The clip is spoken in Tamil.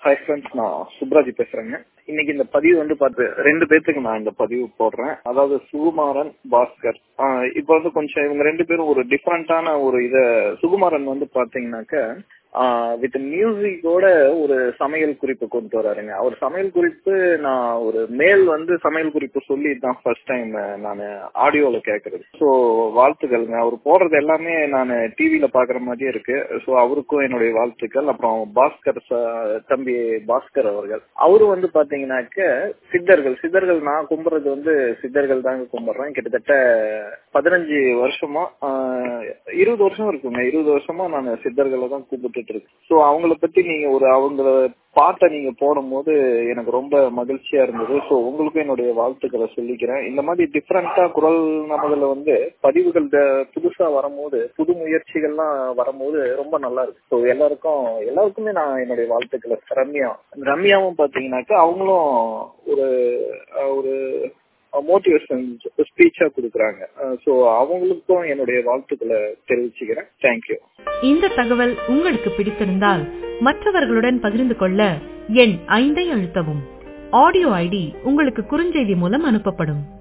ஹாய் ஃப்ரெண்ட்ஸ் நான் சுப்ராஜ் பேசுறேங்க இன்னைக்கு இந்த பதிவு வந்து பார்த்து ரெண்டு பேர்த்துக்கு நான் இந்த பதிவு போடுறேன் அதாவது சுகுமாரன் பாஸ்கர் ஆஹ் இப்போ வந்து கொஞ்சம் இவங்க ரெண்டு பேரும் ஒரு டிஃப்ரெண்டான ஒரு இத சுகுமாரன் வந்து பாத்தீங்கன்னாக்க வித் மியூசிக்கோட ஒரு சமையல் குறிப்பு கொண்டு வராருங்க அவர் சமையல் குறிப்பு நான் ஒரு மேல் வந்து சமையல் குறிப்பு சொல்லி தான் ஃபர்ஸ்ட் டைம் நான் ஆடியோல கேட்கறது ஸோ வாழ்த்துக்கள்ங்க அவர் போடுறது எல்லாமே நான் டிவியில பாக்குற மாதிரியே இருக்கு ஸோ அவருக்கும் என்னுடைய வாழ்த்துக்கள் அப்புறம் பாஸ்கர் தம்பி பாஸ்கர் அவர்கள் அவரு வந்து பாத்தீங்கன்னாக்க சித்தர்கள் சித்தர்கள் நான் கும்பிடுறது வந்து சித்தர்கள் தாங்க கும்பிடுறேன் கிட்டத்தட்ட பதினஞ்சு வருஷமா இருபது வருஷம் இருக்குங்க இருபது வருஷமா நான் சித்தர்களை தான் கூப்பிட்டு இருக்கு ஸோ அவங்கள பத்தி நீங்க ஒரு அவங்கள பாட்டை நீங்க போடும் போது எனக்கு ரொம்ப மகிழ்ச்சியா இருந்தது ஸோ உங்களுக்கும் என்னுடைய வாழ்த்துக்களை சொல்லிக்கிறேன் இந்த மாதிரி டிஃப்ரெண்டா குரல் நமதுல வந்து பதிவுகள் புதுசா வரும்போது புது முயற்சிகள்லாம் வரும்போது ரொம்ப நல்லா இருக்கு ஸோ எல்லாருக்கும் எல்லாருக்குமே நான் என்னுடைய வாழ்த்துக்களை ரம்யா ரம்யாவும் பாத்தீங்கன்னாக்கா அவங்களும் ஒரு ஒரு மோட்டிவேஷன் ஸ்பீச்சா கொடுக்குறாங்க ஸோ அவங்களுக்கும் என்னுடைய வாழ்த்துக்களை தெரிவிச்சுக்கிறேன் தேங்க்யூ இந்த தகவல் உங்களுக்கு பிடித்திருந்தால் மற்றவர்களுடன் பகிர்ந்து கொள்ள எண் ஐந்தை அழுத்தவும் ஆடியோ ஐடி உங்களுக்கு குறுஞ்செய்தி மூலம் அனுப்பப்படும்